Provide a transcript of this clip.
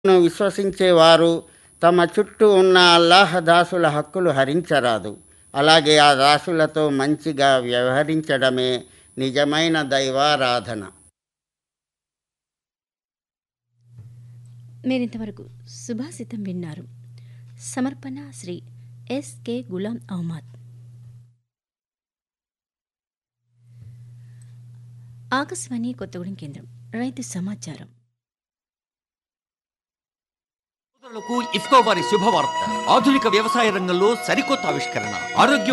ను విశ్వసించేవారు తమ చుట్టూ ఉన్న అల్లాహ్ దాసుల హక్కులు హరించరాదు అలాగే ఆ దాసులతో మంచిగా వ్యవహరించడమే నిజమైన దైవారాధన మీరింతవరకు సుభాషితం విన్నారు సమర్పణ శ్రీ ఎస్కే గులాం అహ్మద్ ఆకాశవాణి కొత్తగూడెం కేంద్రం రైతు సమాచారం సోదరులకు ఇఫ్కో వారి శుభవార్త ఆధునిక వ్యవసాయ రంగంలో సరికొత్త ఆవిష్కరణ ఆరోగ్య